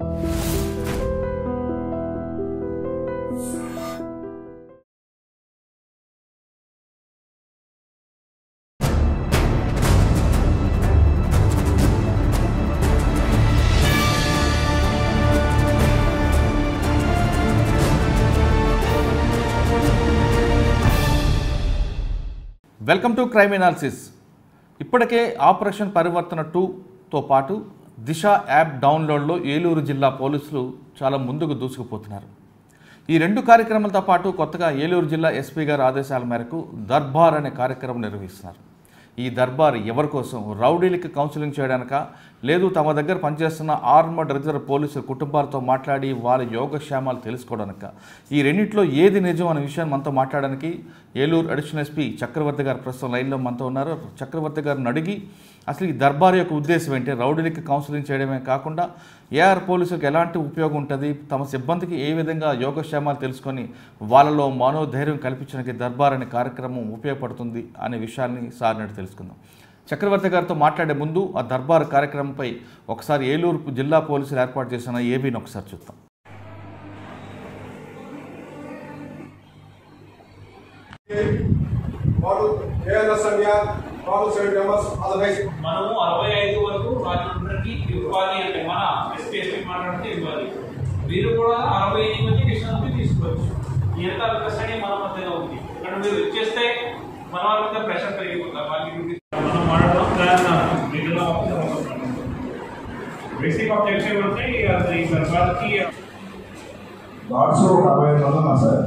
welcome to crime analysis ఇప్పటికే operation పరివర్తన టూతో పాటు దిశ యాప్ డౌన్లోడ్లో ఏలూరు జిల్లా పోలీసులు చాలా ముందుకు దూసుకుపోతున్నారు ఈ రెండు కార్యక్రమాలతో పాటు కొత్తగా ఏలూరు జిల్లా ఎస్పీ గారి ఆదేశాల మేరకు దర్బార్ అనే కార్యక్రమం నిర్వహిస్తున్నారు ఈ దర్బార్ ఎవరి కోసం రౌడీలకి కౌన్సిలింగ్ చేయడానిక లేదు తమ దగ్గర పనిచేస్తున్న ఆర్మడ్ రిజర్వ్ పోలీసుల కుటుంబాలతో మాట్లాడి వాళ్ళ యోగక్షేమాలు తెలుసుకోవడానిక ఈ రెండింటిలో ఏది నిజం అనే విషయాన్ని మనతో మాట్లాడడానికి ఏలూరు అడిషనల్ ఎస్పీ చక్రవర్తి గారు ప్రస్తుతం లైన్లో మనతో ఉన్నారు చక్రవర్తి గారిని అడిగి అసలు ఈ దర్బార్ యొక్క ఉద్దేశం ఏంటి రౌడీలకి కౌన్సిలింగ్ చేయడమే కాకుండా ఏఆర్ పోలీసులకు ఎలాంటి ఉపయోగం ఉంటుంది తమ సిబ్బందికి ఏ విధంగా యోగక్షేమాలు తెలుసుకొని వాళ్ళలో మనోధైర్యం కల్పించడానికి దర్బార్ అనే కార్యక్రమం ఉపయోగపడుతుంది అనే విషయాన్ని సార్ నేడు తెలుసుకుందాం చక్రవర్తి గారితో మాట్లాడే ముందు ఆ దర్బార్ కార్యక్రమంపై ఒకసారి ఏలూరు జిల్లా పోలీసులు ఏర్పాటు చేసిన ఏబీని ఒకసారి చూద్దాం వాళ్ళు ఏఎన్ఎస్ ఇండియా వాళ్ళు సెవెన్ మెంబర్స్ అదర్వైజ్ మనము అరవై ఐదు వరకు రాజమండ్రికి ఇవ్వాలి అంటే మన ఎస్పీ ఎస్పీ మాట్లాడితే ఇవ్వాలి మీరు కూడా అరవై ఎనిమిది మంది డిస్టెన్స్ తీసుకోవచ్చు ఎంత కస్టడీ మన మధ్యలో ఉంది ఇక్కడ మీరు వచ్చేస్తే మన వాళ్ళ మీద ప్రెషర్ పెరిగిపోతుంది వాళ్ళకి డ్యూటీ మనం మాట్లాడడం ప్లాన్ మీడియాలో బేసిక్ ఆబ్జెక్టివ్ అంటే అది ఈ సర్కార్కి గాడ్స్ ఒక అరవై ఐదు మంది ఉన్నారు సార్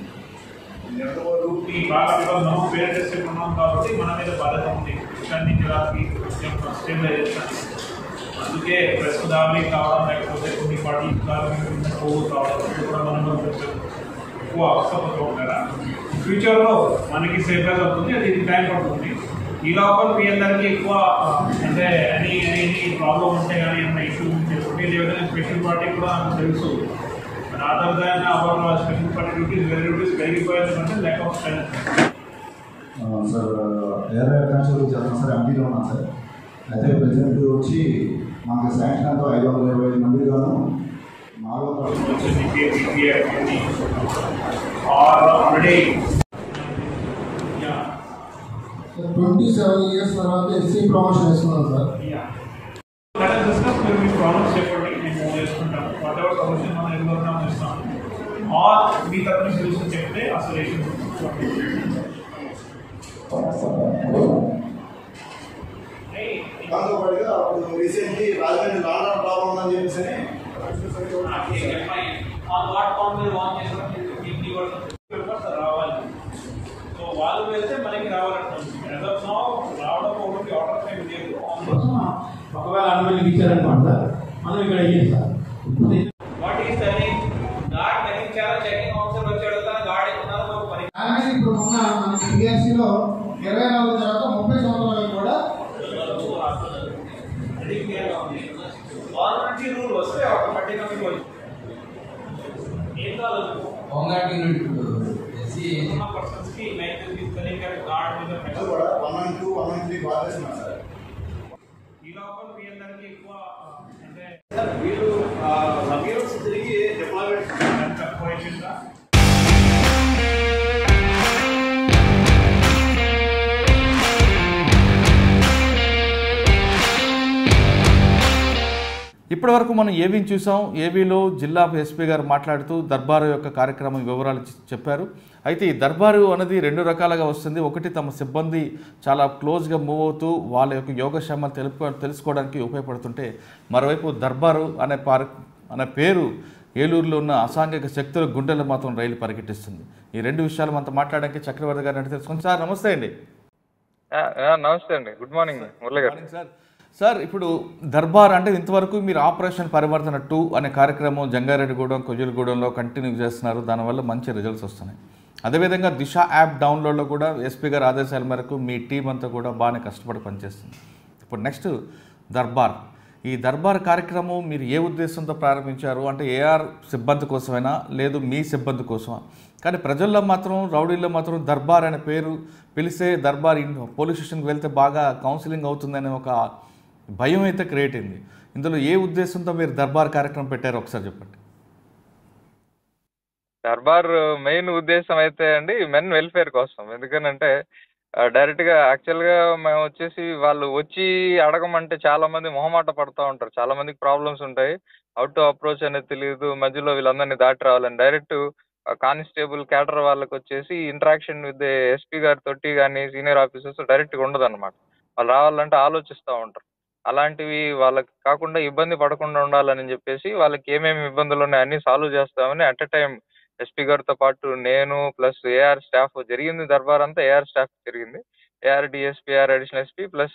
ఈ బాగా because మనం పేరెంట్స్ ఉన్నాం కాబట్టి మన మీద బాధ్యత ఉంది విషయాన్ని స్టేబిలైజేషన్ అందుకే ప్రెస్ దామి కావడం లేకపోతే కొన్ని పార్టీ పోగు కావడం ఇది కూడా మనం కొంచెం ఎక్కువ అవసరం ఉంటారా ఫ్యూచర్లో మనకి సేఫ్గా అవుతుంది అది ఇది టైం పడుతుంది ఈ లోపల మీ అందరికీ ఎక్కువ ఆ, అంటే అని అని ప్రాబ్లం ఉంటే కానీ ఏమైనా ఇష్యూ ఉంటే లేదంటే స్పెషల్ పార్టీ కూడా నాకు తెలుసు other than our special party duties వేరే డ్యూటీస్ పెరిగిపోయిందంటే ల్యాక్ ఆఫ్ స్ట్రెంత్ ఆ, సార్ ఎయిర్ అడ్వెంచర్ చేస్తాం సార్ ఎంపీలో ఉన్నాం సార్ అయితే ప్రెసిడెంట్ వచ్చి మనకి శాంక్షన్ అంతా ఐదు వందల ఇరవై ఐదు మంది గాను నాలుగు వందల ఆల్రెడీ ట్వంటీ సెవెన్ ఇయర్స్ తర్వాత ఎస్సీ ప్రమోషన్ వేసుకున్నాం సార్ మీరు మీ ప్రాబ్లమ్స్ చెప్పండి నేను మూవ్ చేసుకుంటాను వాట్ ఎవర్ సొల్యూషన్ మనం ఎవరైనా ఇస్తాం ఆర్ మీ తరఫున సొల్యూషన్ చెప్తే ఆ సొల్యూషన్ దాంతో పాటుగా అప్పుడు రీసెంట్లీ రాజమండ్రి లాండ్ ప్రాబ్లం ఉందని చెప్పేసి ఆన్ వాట్ కౌంట్ మీరు వాన్ రావాలి సో వాళ్ళు వెళ్తే మనకి రావాలంటుంది యాజ్ ఆఫ్ నౌ రావడం ఒకటి ఆర్డర్ టైం లేదు ఒకవేళ అనుమతి ఇచ్చారనుకోండి సార్ మనం ఇక్కడ అయ్యాం sir what is that guard తగ్గించారా చెకింగ్ ఆఫీసర్ వచ్చాడు తన గార్డ్ ఉన్నారు మాకు పని కానీ ఇప్పుడు ఉన్న మన టీఆర్సీలో ఇరవై నాలుగు తర్వాత ముప్పై సంవత్సరాలు కూడా గవర్నమెంట్ రూల్ వస్తే ఆటోమేటిక్గా మీకు వచ్చి ఏం కాదు హోంగార్డ్ యూనిట్ ఎస్సీ ఉన్న పర్సన్స్ కి లైక్ తీసుకొని గార్డ్ మీద అది మెసేజ్ కూడా one one two one one three బాగా చేస్తున్నారు సార్ ఈ లోపల మీ అందరికీ ఎక్కువ అంటే వీళ్ళు సమీర్స్ తిరిగి డిప్లాయ్మెంట్ తక్కువ అయిపోయిందా ఇప్పటివరకు మనం ఏబీని చూసాం ఏబీలో జిల్లా ఎస్పీ గారు మాట్లాడుతూ దర్బారు యొక్క కార్యక్రమం వివరాలు చె- చెప్పారు అయితే ఈ దర్బారు అనేది రెండు రకాలుగా వస్తుంది ఒకటి తమ సిబ్బంది చాలా క్లోజ్గా మూవ్ అవుతూ వాళ్ళ యొక్క యోగక్షేమాలు తెలుపు తెలుసుకోవడానికి ఉపయోగపడుతుంటే మరోవైపు దర్బారు అనే పార్ అనే పేరు ఏలూరులో ఉన్న అసాంఘిక శక్తుల గుండెలు మాత్రం రైలు పరిగెట్టిస్తుంది ఈ రెండు విషయాలు మనతో మాట్లాడడానికి చక్రవర్తి గారిని అడిగి తెలుసుకుని సార్ నమస్తే అండి ఆ, ఆ, నమస్తే అండి గుడ్ మార్నింగ్ మురళి గారు మార్నింగ్ సార్ సార్ ఇప్పుడు దర్బార్ అంటే ఇంతవరకు మీరు ఆపరేషన్ పరివర్తన టూ అనే కార్యక్రమం జంగారెడ్డిగూడెం కొయ్యూరుగూడెంలో కంటిన్యూ చేస్తున్నారు దానివల్ల మంచి రిజల్ట్స్ వస్తున్నాయి అదేవిధంగా దిశ యాప్ డౌన్లోడ్లో కూడా ఎస్పీ గారి ఆదేశాల మేరకు మీ టీం అంతా కూడా బాగానే కష్టపడి పనిచేస్తుంది ఇప్పుడు నెక్స్ట్ దర్బార్ ఈ దర్బార్ కార్యక్రమం మీరు ఏ ఉద్దేశంతో ప్రారంభించారు అంటే ఏఆర్ సిబ్బంది కోసమైనా లేదు మీ సిబ్బంది కోసమా కానీ ప్రజల్లో మాత్రం రౌడీల్లో మాత్రం దర్బార్ అనే పేరు పిలిస్తే దర్బార్ ఇన్ పోలీస్ స్టేషన్కి వెళ్తే బాగా కౌన్సిలింగ్ అవుతుందనే ఒక భయం అయితే క్రియేట్ అయింది ఇందులో ఏ ఉద్దేశంతో మీరు దర్బార్ కార్యక్రమం పెట్టారో ఒకసారి చెప్పండి దర్బార్ మెయిన్ ఉద్దేశం అయితే అండి మెన్ వెల్ఫేర్ కోసం ఎందుకనంటే ఆ, డైరెక్ట్ గా యాక్చువల్ గా మేము వచ్చేసి వాళ్ళు వచ్చి అడగమంటే చాలా మంది మొహమాట పడుతూ ఉంటారు చాలా మందికి ప్రాబ్లమ్స్ ఉంటాయి అవుట్ టు అప్రోచ్ అనేది తెలియదు మధ్యలో వీళ్ళందరినీ దాటి రావాలని డైరెక్ట్ కానిస్టేబుల్ క్యాడర్ వాళ్ళకి వచ్చేసి ఇంటరాక్షన్ విత్ ఎస్పీ గారి తోటి కానీ సీనియర్ ఆఫీసర్స్ డైరెక్ట్గా ఉండదు అనమాట వాళ్ళు రావాలంటే ఆలోచిస్తూ ఉంటారు అలాంటివి వాళ్ళకి కాకుండా ఇబ్బంది పడకుండా ఉండాలని చెప్పేసి వాళ్ళకి ఏమేమి ఇబ్బందులు ఉన్నాయి అన్ని సాల్వ్ చేస్తామని అట్ ఎ టైం ఎస్పీ గారితో పాటు నేను ప్లస్ ఏఆర్ స్టాఫ్ జరిగింది దర్బార్ అంతా ఏఆర్ స్టాఫ్ జరిగింది AR DSP AR additional SP plus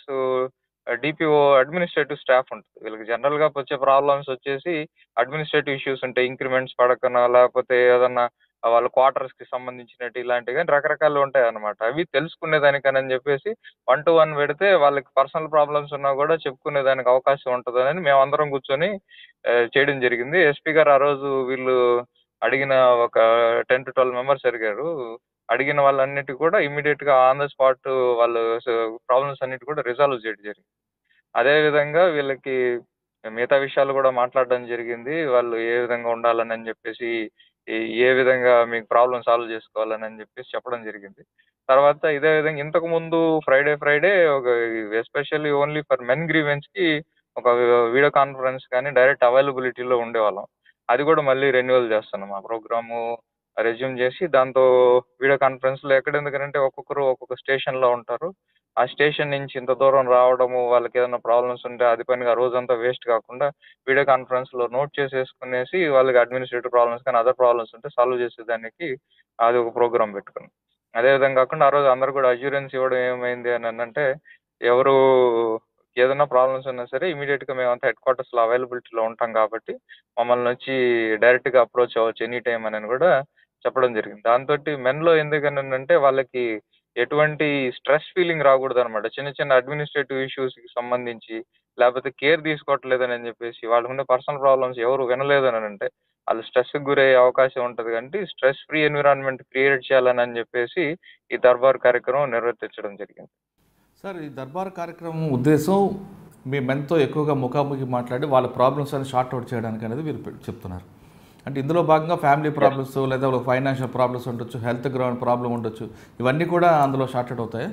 DPO administrative staff ఉంటుంది వీళ్ళకి జనరల్గా వచ్చే ప్రాబ్లమ్స్ వచ్చేసి అడ్మినిస్ట్రేటివ్ ఇష్యూస్ ఉంటాయి ఇంక్రిమెంట్స్ పడకనో లేకపోతే ఏదన్నా వాళ్ళ క్వార్టర్స్కి సంబంధించినట్టు ఇలాంటివి కానీ రకరకాలు ఉంటాయి అనమాట అవి తెలుసుకునేదానికని చెప్పేసి వన్ టు వన్ పెడితే వాళ్ళకి పర్సనల్ ప్రాబ్లమ్స్ ఉన్నా కూడా చెప్పుకునేదానికి అవకాశం ఉంటుందని మేము అందరం కూర్చొని ఆ, చేయడం జరిగింది ఎస్పీ గారు ఆ రోజు వీళ్ళు అడిగిన ఒక టెన్ టు ట్వెల్వ్ మెంబర్స్ అడిగారు అడిగిన వాళ్ళన్నిటి కూడా ఇమీడియట్గా ఆన్ ద స్పాట్ వాళ్ళు ప్రాబ్లమ్స్ అన్నిటి కూడా రిజాల్వ్ చేయడం జరిగింది అదేవిధంగా వీళ్ళకి మిగతా విషయాలు కూడా మాట్లాడడం జరిగింది వాళ్ళు ఏ విధంగా ఉండాలని అని చెప్పేసి ఈ- ఏ విధంగా మీకు ప్రాబ్లమ్ సాల్వ్ చేసుకోవాలని అని చెప్పేసి చెప్పడం జరిగింది తర్వాత ఇదే విధంగా ఇంతకు ముందు ఫ్రైడే ఫ్రైడే ఒక ఎస్పెషల్లీ ఓన్లీ ఫర్ మెన్ గ్రీవెన్స్కి ఒక వీడియో కాన్ఫరెన్స్ కానీ డైరెక్ట్ అవైలబిలిటీలో ఉండేవాళ్ళం అది కూడా మళ్ళీ రెన్యువల్ చేస్తున్నాం ఆ ప్రోగ్రాము రెజ్యూమ్ చేసి దాంతో వీడియో కాన్ఫరెన్స్లో ఎక్కడ ఎందుకంటే ఒక్కొక్కరు ఒక్కొక్క స్టేషన్లో ఉంటారు ఆ స్టేషన్ నుంచి ఇంత దూరం రావడము వాళ్ళకి ఏదైనా ప్రాబ్లమ్స్ ఉంటే అది పనిగా రోజంతా వేస్ట్ కాకుండా వీడియో కాన్ఫరెన్స్లో నోట్ చేసేసుకునేసి వాళ్ళకి అడ్మినిస్ట్రేటివ్ ప్రాబ్లమ్స్ కానీ అదర్ ప్రాబ్లమ్స్ ఉంటే సాల్వ్ చేసేదానికి అది ఒక ప్రోగ్రామ్ పెట్టుకున్నాం అదేవిధంగా కాకుండా ఆ రోజు అందరు కూడా అష్యూరెన్స్ ఇవ్వడం ఏమైంది అని అంటే ఎవరు ఏదైనా ప్రాబ్లమ్స్ ఉన్నా సరే ఇమీడియట్గా మేమంతా హెడ్ క్వార్టర్స్లో అవైలబిలిటీలో ఉంటాం కాబట్టి మమ్మల్ని వచ్చి డైరెక్ట్గా అప్రోచ్ అవ్వచ్చు ఎనీ టైం అని కూడా చెప్పడం జరిగింది దాంతో మెన్లో ఎందుకని అంటే వాళ్ళకి ఎటువంటి స్ట్రెస్ ఫీలింగ్ రాకూడదు అనమాట చిన్న చిన్న అడ్మినిస్ట్రేటివ్ ఇష్యూస్కి సంబంధించి లేకపోతే కేర్ తీసుకోవట్లేదని చెప్పేసి వాళ్ళకు ఉండే పర్సనల్ ప్రాబ్లమ్స్ ఎవరు వినలేదని అంటే వాళ్ళు స్ట్రెస్కి గురయ్యే అవకాశం ఉంటుంది కాబట్టి స్ట్రెస్ ఫ్రీ ఎన్విరాన్మెంట్ క్రియేట్ చేయాలని అని చెప్పేసి ఈ దర్బార్ కార్యక్రమం నిర్వర్తించడం జరిగింది సార్ ఈ దర్బార్ కార్యక్రమం ఉద్దేశం మీ మెన్తో ఎక్కువగా ముఖాముఖి మాట్లాడి వాళ్ళ ప్రాబ్లమ్స్ అని షార్ట్ అవుట్ చేయడానికి అనేది మీరు పె- చెప్తున్నారు అంటే ఇందులో భాగంగా ఫ్యామిలీ ప్రాబ్లమ్స్ లేదా వాళ్ళకి ఫైనాన్షియల్ ప్రాబ్లమ్స్ ఉండొచ్చు హెల్త్ గ్రౌండ్ ప్రాబ్లం ఉండొచ్చు ఇవన్నీ కూడా అందులో షార్ట్ అవుట్ అవుతాయి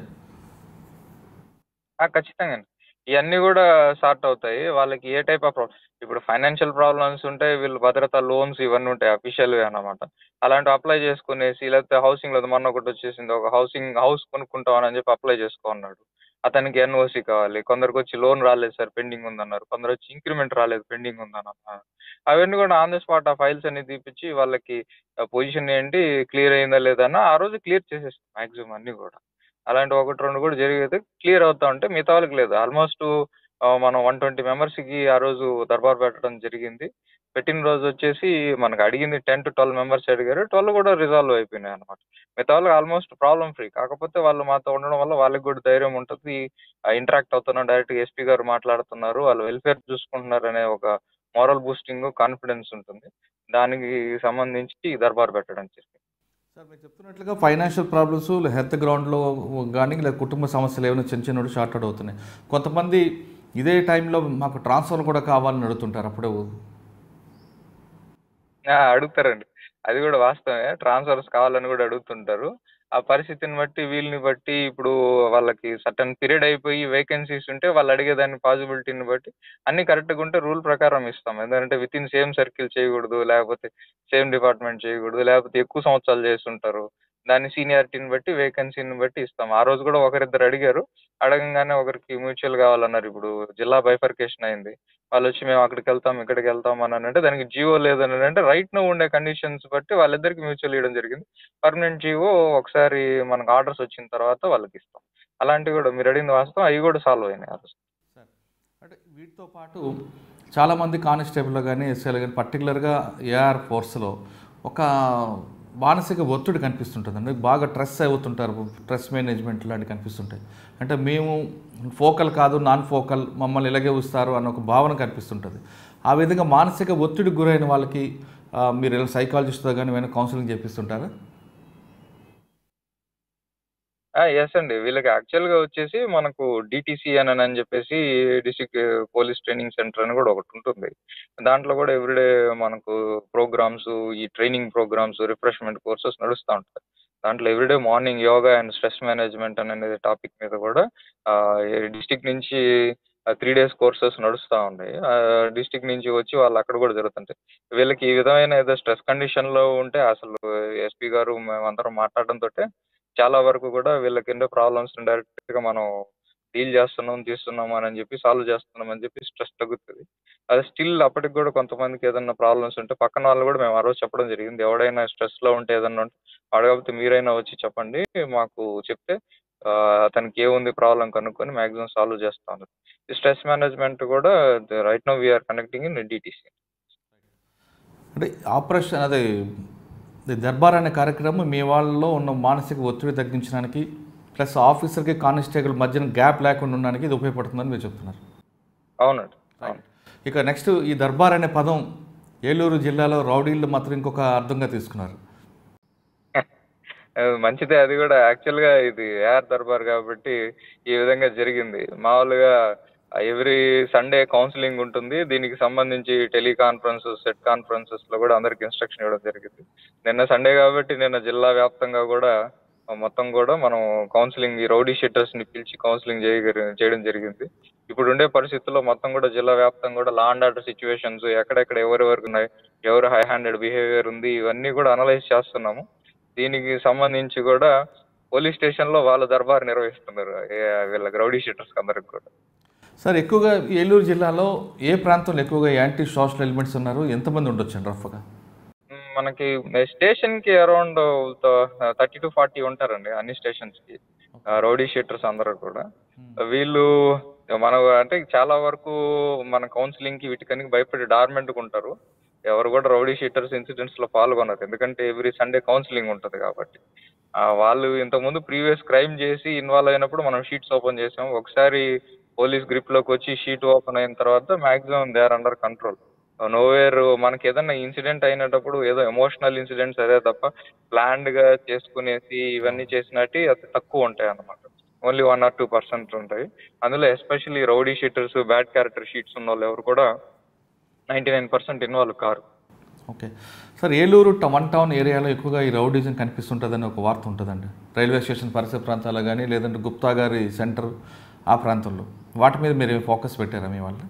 ఆ, ఖచ్చితంగా అండి ఇవన్నీ కూడా సార్ట్ అవుతాయి వాళ్ళకి ఏ టైప్ ఆఫ్ ఇప్పుడు ఫైనాన్షియల్ ప్రాబ్లమ్స్ ఉంటాయి వీళ్ళు భద్రత లోన్స్ ఇవన్నీ ఉంటాయి అఫీషియల్గా అనమాట అలాంటివి అప్లై చేసుకునేసి లేకపోతే హౌసింగ్ లేదు మొన్న ఒకటి వచ్చేసింది ఒక హౌసింగ్ హౌస్ కొనుక్కుంటామని చెప్పి అప్లై చేసుకోన్నాడు అతనికి ఎన్ఓసి కావాలి కొందరికి వచ్చి లోన్ రాలేదు సార్ పెండింగ్ ఉందన్నారు కొందరు వచ్చి ఇంక్రిమెంట్ రాలేదు పెండింగ్ ఉందన్నారు అవన్నీ కూడా ఆన్ ద స్పాట్ ఆ ఫైల్స్ అన్ని తీపిచ్చి వాళ్ళకి పొజిషన్ ఏంటి క్లియర్ అయిందా లేదా అన్న ఆ రోజు క్లియర్ చేసేస్తాం మ్యాక్సిమం అన్నీ కూడా అలాంటి ఒకటి రెండు కూడా జరిగితే క్లియర్ అవుతా ఉంటే మిగతా వాళ్ళకి లేదు ఆల్మోస్ట్ మనం వన్ ట్వంటీ మెంబర్స్కి ఆ రోజు దర్బార్ పెట్టడం జరిగింది పెట్టిన రోజు వచ్చేసి మనకు అడిగింది టెన్ టు ట్వెల్వ్ మెంబర్స్ అడిగారు ట్వెల్వ్ కూడా రిజాల్వ్ అయిపోయినాయి అనమాట మిగతా వాళ్ళకి ఆల్మోస్ట్ ప్రాబ్లం ఫ్రీ కాకపోతే వాళ్ళు మాతో ఉండడం వల్ల వాళ్ళకి కూడా ధైర్యం ఉంటుంది ఇంటరాక్ట్ అవుతున్నాం డైరెక్ట్ ఎస్పీ గారు మాట్లాడుతున్నారు వాళ్ళు వెల్ఫేర్ చూసుకుంటున్నారు అనే ఒక మోరల్ బూస్టింగ్ కాన్ఫిడెన్స్ ఉంటుంది దానికి సంబంధించి ఈ దర్బార్ పెట్టడం జరిగింది సార్ మీరు చెప్తున్నట్లుగా ఫైనాన్షియల్ ప్రాబ్లమ్స్ హెల్త్ గ్రౌండ్లో కానీ లేదా కుటుంబ సమస్యలు ఏమైనా చిన్న చిన్న షార్ట్ అవుట్ అవుతున్నాయి కొంతమంది ఇదే టైంలో మాకు ట్రాన్స్ఫర్ కూడా కావాలని అడుగుతుంటారు అప్పుడే ఆ, అడుగుతారండి అది కూడా వాస్తవమే ట్రాన్స్ఫర్స్ కావాలని కూడా అడుగుతుంటారు ఆ పరిస్థితిని బట్టి వీళ్ళని బట్టి ఇప్పుడు వాళ్ళకి సర్టన్ పీరియడ్ అయిపోయి వేకెన్సీస్ ఉంటే వాళ్ళు అడిగేదాన్ని పాసిబిలిటీని బట్టి అన్ని కరెక్ట్గా ఉంటే రూల్ ప్రకారం ఇస్తాం ఎందుకంటే విత్ ఇన్ సేమ్ సర్కిల్ చేయకూడదు లేకపోతే సేమ్ డిపార్ట్మెంట్ చేయకూడదు లేకపోతే ఎక్కువ సంవత్సరాలు చేస్తుంటారు దాని సీనియారిటీని బట్టి వేకెన్సీని బట్టి ఇస్తాం ఆ రోజు కూడా ఒకరిద్దరు అడిగారు అడగంగానే ఒకరికి మ్యూచువల్ కావాలన్నారు ఇప్పుడు జిల్లా బైఫర్కేషన్ అయింది వాళ్ళు వచ్చి మేము అక్కడికి వెళ్తాం ఇక్కడికి వెళ్తాం అని అంటే దానికి జియో లేదని అంటే రైట్ నో ఉండే కండిషన్స్ బట్టి వాళ్ళిద్దరికి మ్యూచువల్ ఇవ్వడం జరిగింది పర్మనెంట్ జియో ఒకసారి మనకు ఆర్డర్స్ వచ్చిన తర్వాత వాళ్ళకి ఇస్తాం అలాంటివి కూడా మీరు అడిగింది వాస్తవం అవి కూడా సాల్వ్ అయినాయి ఆ రోజు సార్ అంటే వీటితో పాటు చాలామంది కానిస్టేబుల్లో కానీ ఎస్ఐలు కానీ పర్టికులర్గా ఏఆర్ ఫోర్స్లో ఒక మానసిక ఒత్తిడి కనిపిస్తుంటుందండి బాగా స్ట్రెస్ అవుతుంటారు స్ట్రెస్ మేనేజ్మెంట్ లాంటివి కనిపిస్తుంటాయి అంటే మేము ఫోకల్ కాదు నాన్ ఫోకల్ మమ్మల్ని ఇలాగే చూస్తారు అన్న ఒక భావన కనిపిస్తుంటుంది ఆ విధంగా మానసిక ఒత్తిడికి గురైన వాళ్ళకి ఆ, మీరు ఇలా సైకాలజిస్ట్తో కానీ ఏమైనా కౌన్సిలింగ్ చేపిస్తుంటారా ఎస్ అండి వీళ్ళకి యాక్చువల్గా వచ్చేసి మనకు డిటీసీ అని అని చెప్పేసి డిస్ట్రిక్ట్ పోలీస్ ట్రైనింగ్ సెంటర్ అని కూడా ఒకటి ఉంటుంది దాంట్లో కూడా ఎవ్రీడే మనకు ప్రోగ్రామ్స్ ఈ ట్రైనింగ్ ప్రోగ్రామ్స్ రిఫ్రెష్మెంట్ కోర్సెస్ నడుస్తూ ఉంటాయి దాంట్లో everyday morning yoga and stress management అనేది టాపిక్ మీద కూడా డిస్టిక్ నుంచి త్రీ డేస్ కోర్సెస్ నడుస్తూ ఉన్నాయి డిస్టిక్ నుంచి వచ్చి వాళ్ళు అక్కడ కూడా జరుగుతుంటాయి వీళ్ళకి ఈ విధమైన ఏదో స్ట్రెస్ కండిషన్లో ఉంటే అసలు ఎస్పీ గారు మేమందరం మాట్లాడడంతో చాలా వరకు కూడా వీళ్ళకి ఎన్నో ప్రాబ్లమ్స్ డైరెక్ట్గా మనం డీల్ చేస్తున్నాం తీస్తున్నాం అని చెప్పి సాల్వ్ చేస్తున్నాం అని చెప్పి స్ట్రెస్ తగ్గుతుంది అది స్టిల్ అప్పటికి కూడా కొంతమందికి ఏదైనా ప్రాబ్లమ్స్ ఉంటే పక్కన వాళ్ళు కూడా మేము ఆ రోజు చెప్పడం జరిగింది ఎవడైనా స్ట్రెస్లో ఉంటే ఏదన్నా ఉంటే అడగకపోతే మీరైనా వచ్చి చెప్పండి మాకు చెప్తే ఆ, అతనికి ఏముంది ప్రాబ్లం కనుక్కొని మ్యాక్సిమం సాల్వ్ చేస్తాం ఈ స్ట్రెస్ మేనేజ్మెంట్ కూడా right now we're connecting in DTC అంటే ఆపరేషన్ అదే ఇది దర్బార్ అనే కార్యక్రమం మీ వాళ్ళలో ఉన్న మానసిక ఒత్తిడి తగ్గించడానికి ప్లస్ ఆఫీసర్కి కానిస్టేబుల్ మధ్యన గ్యాప్ లేకుండా ఉండడానికి ఇది ఉపయోగపడుతుందని మీరు చెప్తున్నారు అవునండి అవును ఇక నెక్స్ట్ ఈ దర్బార్ అనే పదం ఏలూరు జిల్లాలో రౌడీలు మాత్రం ఇంకొక అర్థంగా తీసుకున్నారు అది మంచిదే అది కూడా యాక్చువల్గా ఇది ఏఆర్ దర్బార్ కాబట్టి ఈ విధంగా జరిగింది మామూలుగా ఎవ్రీ సండే కౌన్సిలింగ్ ఉంటుంది దీనికి సంబంధించి టెలికాన్ఫరెన్స్ సెట్ కాన్ఫరెన్సెస్ లో కూడా అందరికి ఇన్స్ట్రక్షన్ ఇవ్వడం జరిగింది నిన్న సండే కాబట్టి నిన్న జిల్లా వ్యాప్తంగా కూడా మొత్తం కూడా మనం కౌన్సిలింగ్ ఈ రౌడీ షీటర్స్ ని పిలిచి కౌన్సిలింగ్ చేయగ- చేయడం జరిగింది ఇప్పుడు ఉండే పరిస్థితుల్లో మొత్తం కూడా జిల్లా వ్యాప్తంగా కూడా లా అండ్ ఆర్డర్ సిచ్యువేషన్స్ ఎక్కడెక్కడ ఎవరెవరికి ఉన్నాయి ఎవరు హై హ్యాండెడ్ బిహేవియర్ ఉంది ఇవన్నీ కూడా అనలైజ్ చేస్తున్నాము దీనికి సంబంధించి కూడా పోలీస్ స్టేషన్ లో వాళ్ళ దర్బార్ నిర్వహిస్తున్నారు ఏ- వీళ్ళ రౌడీ షీటర్స్ అందరికి కూడా సార్ ఎక్కువగా ఈ ఏలూరు జిల్లాలో ఏ ప్రాంతంలో ఎక్కువగా యాంటీ సోషల్ ఎలిమెంట్స్ ఉన్నారు ఎంతమంది ఉండొచ్చు రఫ్గా మ్, మనకి స్టేషన్ కి అరౌండ్ థర్టీ టు ఫార్టీ ఉంటారండి అన్ని స్టేషన్స్ కి రౌడీ షీటర్స్ అందరూ కూడా వీళ్ళు మన అంటే చాలా వరకు మన కౌన్సిలింగ్ కి వీటికని భయపడి డార్మెంట్ ఉంటారు ఎవరు కూడా రౌడీ షీటర్స్ ఇన్సిడెంట్స్ లో పాల్గొనరు ఎందుకంటే ఎవ్రీ సండే కౌన్సిలింగ్ ఉంటుంది కాబట్టి ఆ, వాళ్ళు ఇంతకుముందు ప్రీవియస్ క్రైమ్ చేసి ఇన్వాల్వ్ అయినప్పుడు మనం షీట్స్ ఓపెన్ చేసాం ఒకసారి పోలీస్ గ్రిప్ లోకి వచ్చి షీట్ ఓపెన్ అయిన తర్వాత maximum they are under control nowhere మనకి ఏదైనా ఇన్సిడెంట్ అయినప్పుడు ఏదో ఎమోషనల్ ఇన్సిడెంట్స్ అదే తప్ప ప్లాన్డ్ గా చేసుకునేసి ఇవన్నీ చేసినట్టు అది తక్కువ ఉంటాయి అన్నమాట only one or two percent ఉంటాయి అందులో especially rowdy sheeters bad character sheets ఉన్న వాళ్ళు ఎవరు కూడా నైంటీ నైన్ పర్సెంట్ ఇన్వాల్వ్ కారు ఓకే సార్ ఏలూరు ట- వన్ టౌన్ ఏరియాలో ఎక్కువగా ఈ రౌడిజం కనిపిస్తుంటుందని ఒక వార్త ఉంటుందండి రైల్వే స్టేషన్ పరిసర ప్రాంతాల్లో కానీ లేదంటే గుప్తా గారి సెంటర్ ఆ ప్రాంతంలో వాటి మీద మీరు ఫోకస్ పెట్టారా మీ వాళ్ళు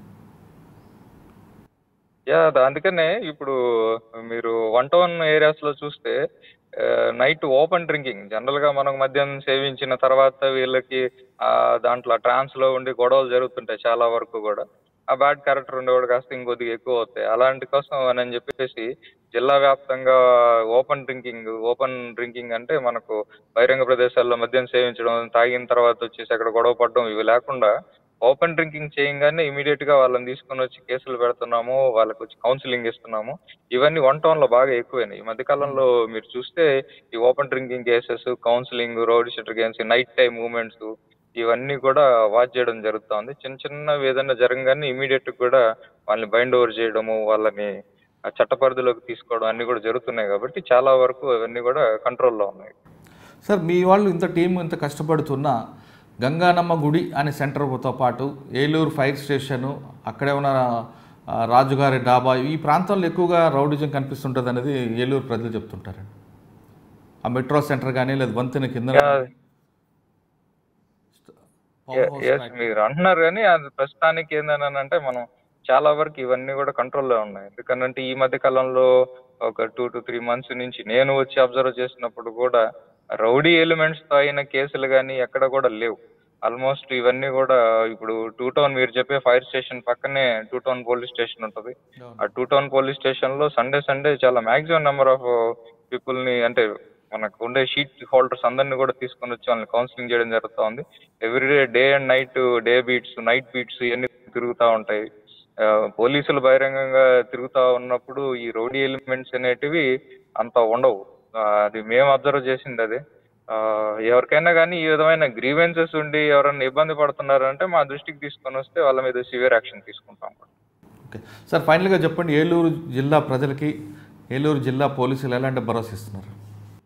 యా ద- అందుకనే ఇప్పుడు మీరు వన్ టౌన్ ఏరియాస్ లో చూస్తే నైట్ ఓపెన్ డ్రింకింగ్ జనరల్ గా మనం మద్యం సేవించిన తర్వాత వీళ్ళకి ఆ దాంట్లో ట్రాన్స్ లో ఉండి గొడవలు జరుగుతుంటాయి చాలా వరకు కూడా ఆ బ్యాడ్ క్యారెక్టర్ ఉండేవాడు కాస్త ఇంకొద్దిగా ఎక్కువ అవుతాయి అలాంటి కోసం అని చెప్పేసి జిల్లా వ్యాప్తంగా ఓపెన్ డ్రింకింగ్ ఓపెన్ డ్రింకింగ్ అంటే మనకు బహిరంగ ప్రదేశాల్లో మద్యం సేవించడం తాగిన తర్వాత వచ్చేసి అక్కడ గొడవ పడడం ఇవి లేకుండా ఓపెన్ డ్రింకింగ్ చేయంగానే ఇమీడియట్ గా వాళ్ళని తీసుకొని వచ్చి కేసులు పెడుతున్నాము వాళ్ళకి వచ్చి కౌన్సిలింగ్ ఇస్తున్నాము ఇవన్నీ వన్ టౌన్ లో బాగా ఎక్కువైనాయి ఈ మధ్య కాలంలో మీరు చూస్తే ఈ open drinking cases counselling road sheeter games night time movements ఇవన్నీ కూడా వాచ్ చేయడం జరుగుతుంది చిన్న చిన్నవి ఏదైనా జరగగానే ఇమీడియట్ కూడా వాళ్ళని బైండ్ ఓవర్ చేయడము వాళ్ళని ఆ చట్ట పరిధిలోకి తీసుకోవడం అన్ని కూడా జరుగుతున్నాయి కాబట్టి చాలా వరకు అవన్నీ కూడా కంట్రోల్లో ఉన్నాయి సార్ మీ వాళ్ళు ఇంత టీం ఇంత కష్టపడుతున్నా గంగానమ్మ గుడి అనే సెంటర్తో పాటు ఏలూరు ఫైర్ స్టేషను అక్కడే ఉన్న ఆ, రాజుగారి డాబా ఈ ప్రాంతంలో ఎక్కువగా రౌడిజం కనిపిస్తుంటుంది అనేది ఏలూరు ప్రజలు చెప్తుంటారండి ఆ మెట్రో సెంటర్ కానీ లేదా వంతెన కింద ఎస్ మీరు అంటున్నారు కానీ అది ప్రస్తుతానికి ఏంటంటే మనం చాలా వరకు ఇవన్నీ కూడా కంట్రోల్లో ఉన్నాయి ఎందుకంటే ఈ మధ్య కాలంలో ఒక టూ టు త్రీ మంత్స్ నుంచి నేను వచ్చి అబ్జర్వ్ చేసినప్పుడు కూడా రౌడీ ఎలిమెంట్స్ తో అయిన కేసులు కానీ ఎక్కడ కూడా లేవు ఆల్మోస్ట్ ఇవన్నీ కూడా ఇప్పుడు టూ టౌన్ మీరు చెప్పే ఫైర్ స్టేషన్ పక్కనే టూ టౌన్ పోలీస్ స్టేషన్ ఉంటుంది ఆ టూ టౌన్ పోలీస్ స్టేషన్ లో సండే సండే చాలా మాక్సిమం నెంబర్ ఆఫ్ పీపుల్ ని అంటే మనకు ఉండే షీట్ హోల్డర్స్ అందరిని కూడా తీసుకొని వచ్చి వాళ్ళని కౌన్సిలింగ్ చేయడం జరుగుతూ ఉంది everyday day and night day beats night beats ఇవన్నీ తిరుగుతూ ఉంటాయి ఆ, పోలీసులు బహిరంగంగా తిరుగుతా ఉన్నప్పుడు ఈ రౌడీ ఎలిమెంట్స్ అనేటివి అంత ఉండవు ఆ, అది మేము అబ్జర్వ్ చేసింది అది ఆ, ఎవరికైనా కానీ ఈ విధమైన గ్రీవెన్సెస్ ఉండి ఎవరైనా ఇబ్బంది పడుతున్నారంటే మా దృష్టికి తీసుకొని వస్తే వాళ్ళ మీద సివియర్ యాక్షన్ తీసుకుంటాం ఓకే సార్ ఫైనల్గా చెప్పండి ఏలూరు జిల్లా ప్రజలకి ఏలూరు జిల్లా పోలీసులు ఎలాంటి భరోసా ఇస్తున్నారు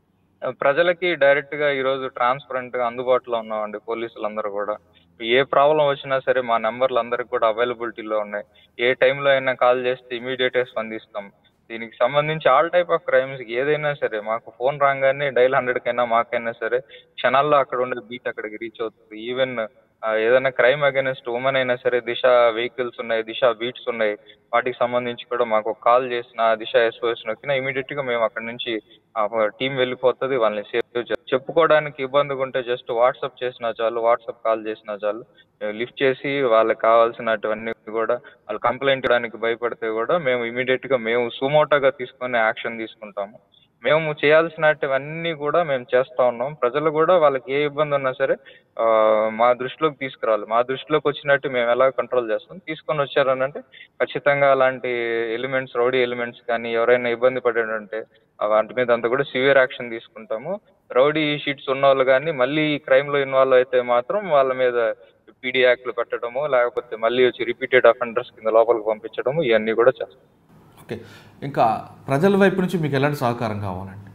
ప్రజలకి డైరెక్ట్గా ఈరోజు ట్రాన్స్పరెంట్గా అందుబాటులో ఉన్నామండి పోలీసులందరూ కూడా ఏ ప్రాబ్లం వచ్చినా సరే మా నెంబర్లు అందరికి కూడా అవైలబిలిటీలో ఉన్నాయి ఏ టైంలో అయినా కాల్ చేస్తే ఇమీడియట్గా స్పందిస్తాం దీనికి సంబంధించి ఆల్ టైప్ ఆఫ్ క్రైమ్స్ ఏదైనా సరే మాకు ఫోన్ రాగానే డైల్ హండ్రెడ్కైనా మాకైనా సరే క్షణాల్లో అక్కడ ఉండే బీట్ అక్కడికి రీచ్ అవుతుంది ఈవెన్ ఏదైనా క్రైమ్ అగైనెస్ట్ ఉమెన్ అయినా సరే దిశ వెహికల్స్ ఉన్నాయి దిశ బీట్స్ ఉన్నాయి వాటికి సంబంధించి కూడా మాకు కాల్ చేసిన దిశ ఎస్ఓఎస్ నొక్కినా ఇమీడియట్గా మేము అక్కడ నుంచి టీం వెళ్ళిపోతుంది వాళ్ళని సేవ్ చెప్పుకోవడానికి ఇబ్బందిగా ఉంటే జస్ట్ వాట్సాప్ చేసినా చాలు వాట్సాప్ కాల్ చేసినా చాలు లిఫ్ట్ చేసి వాళ్ళకి కావాల్సినటువన్నీ కూడా వాళ్ళు కంప్లైంట్ ఇవ్వడానికి భయపడితే కూడా మేము ఇమీడియట్గా మేము సుమోటోగా తీసుకొని యాక్షన్ తీసుకుంటాము మేము చేయాల్సినటువన్నీ కూడా మేము చేస్తూ ఉన్నాం ప్రజలు కూడా వాళ్ళకి ఏ ఇబ్బంది ఉన్నా సరే ఆ, మా దృష్టిలోకి తీసుకురావాలి మా దృష్టిలోకి వచ్చినట్టు మేము ఎలా కంట్రోల్ చేస్తాం తీసుకొని వచ్చారని అంటే ఖచ్చితంగా అలాంటి ఎలిమెంట్స్ రౌడీ ఎలిమెంట్స్ కానీ ఎవరైనా ఇబ్బంది పడేటంటే వాటి మీద అంతా కూడా సివియర్ యాక్షన్ తీసుకుంటాము రౌడీ షీట్స్ ఉన్న వాళ్ళు కానీ మళ్ళీ క్రైమ్లో ఇన్వాల్వ్ అయితే మాత్రం వాళ్ళ మీద పీడీ యాక్ట్లు పెట్టడము లేకపోతే మళ్ళీ వచ్చి రిపీటెడ్ అఫెండర్స్ కింద లోపలికి పంపించడము ఇవన్నీ కూడా చేస్తాం ఓకే ఇంకా ప్రజల వైపు నుంచి మీకు ఎలాంటి సహకారం కావాలండి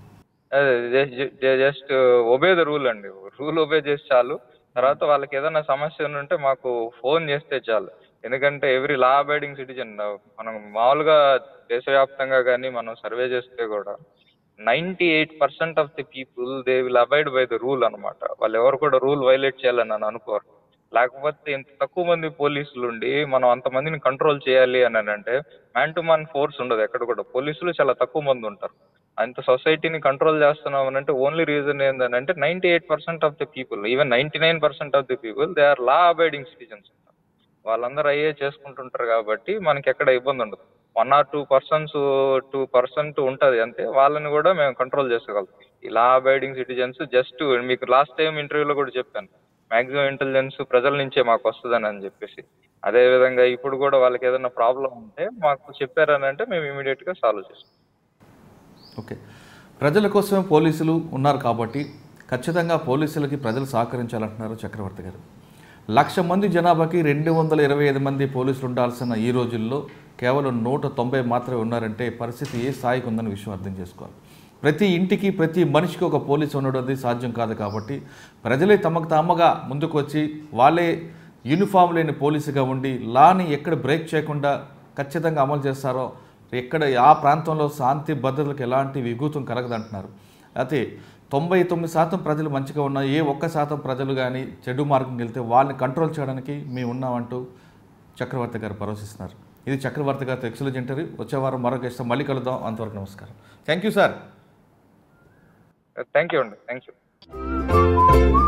అదే జస్ట్ ఒబే ద రూల్ అండి రూల్ ఒబే చేసి చాలు తర్వాత వాళ్ళకి ఏదైనా సమస్య ఉంటే మాకు ఫోన్ చేస్తే చాలు ఎందుకంటే ఎవ్రీ లా అబైడింగ్ సిటిజన్ మనం మామూలుగా దేశవ్యాప్తంగా కానీ మనం సర్వే చేస్తే కూడా ninety eight percent of the people they will abide by the rule అనమాట వాళ్ళు ఎవరు కూడా రూల్ వైలేట్ చేయాలని అని అనుకోరు లేకపోతే ఇంత తక్కువ మంది పోలీసులు ఉండి మనం అంతమందిని కంట్రోల్ చేయాలి అని అంటే మ్యాన్ టు మ్యాన్ ఫోర్స్ ఉండదు ఎక్కడ కూడా పోలీసులు చాలా తక్కువ మంది ఉంటారు అంత సొసైటీని కంట్రోల్ చేస్తున్నాం అని అంటే ఓన్లీ రీజన్ ఏంటంటే ninety eight percent of the people even ninety nine percent of the people they are law abiding citizens వాళ్ళందరూ అయ్యే చేసుకుంటుంటారు కాబట్టి మనకి ఎక్కడ ఇబ్బంది ఉండదు one or two persons two percent ఉంటుంది అంతే వాళ్ళని కూడా మేము కంట్రోల్ చేసుకోగలుగుతాం ఈ లా అబైడింగ్ సిటిజన్స్ జస్ట్ మీకు లాస్ట్ టైం ఇంటర్వ్యూలో కూడా చెప్పాను మాక్సిమం ఇంటెలిజెన్స్ ప్రజల నుంచే మాకు వస్తుందని అని చెప్పేసి అదే విధంగా ఇప్పుడు కూడా వాళ్ళకి ఏదైనా ప్రాబ్లం ఉంటే మాకు చెప్పారని అంటే మేము ఇమీడియట్గా సాల్వ్ చేస్తాం ఓకే ప్రజల కోసమే పోలీసులు ఉన్నారు కాబట్టి ఖచ్చితంగా పోలీసులకి ప్రజలు సహకరించాలంటున్నారు చక్రవర్తి గారు లక్ష మంది జనాభాకి రెండు వందల ఇరవై ఐదు మంది పోలీసులు ఉండాల్సిన ఈ రోజుల్లో కేవలం నూట తొంభై మాత్రమే ఉన్నారంటే పరిస్థితి ఏ స్థాయికి ఉందని విషయం అర్థం చేసుకోవాలి ప్రతి ఇంటికి ప్రతి మనిషికి ఒక పోలీసు ఉండడం అది సాధ్యం కాదు కాబట్టి ప్రజలే తమకు తాముగా ముందుకు వచ్చి వాళ్ళే యూనిఫామ్ లేని పోలీసుగా ఉండి లాని ఎక్కడ బ్రేక్ చేయకుండా ఖచ్చితంగా అమలు చేస్తారో ఎక్కడ ఆ ప్రాంతంలో శాంతి భద్రతలకు ఎలాంటి విఘూతం కలగదంటున్నారు అయితే తొంభై తొమ్మిది శాతం ప్రజలు మంచిగా ఉన్న ఏ ఒక్క శాతం ప్రజలు కానీ చెడు మార్గం వెళ్తే వాళ్ళని కంట్రోల్ చేయడానికి మేము ఉన్నామంటూ చక్రవర్తి గారు భరోసిస్తున్నారు ఇది చక్రవర్తి గారితో ఎక్సలెంట్ ఇంటర్వ్యూ వచ్చే వారం మరొక ఇష్టం మళ్ళీ కలుద్దాం అంతవరకు నమస్కారం thank you sir thank you అండి థ్యాంక్ యూ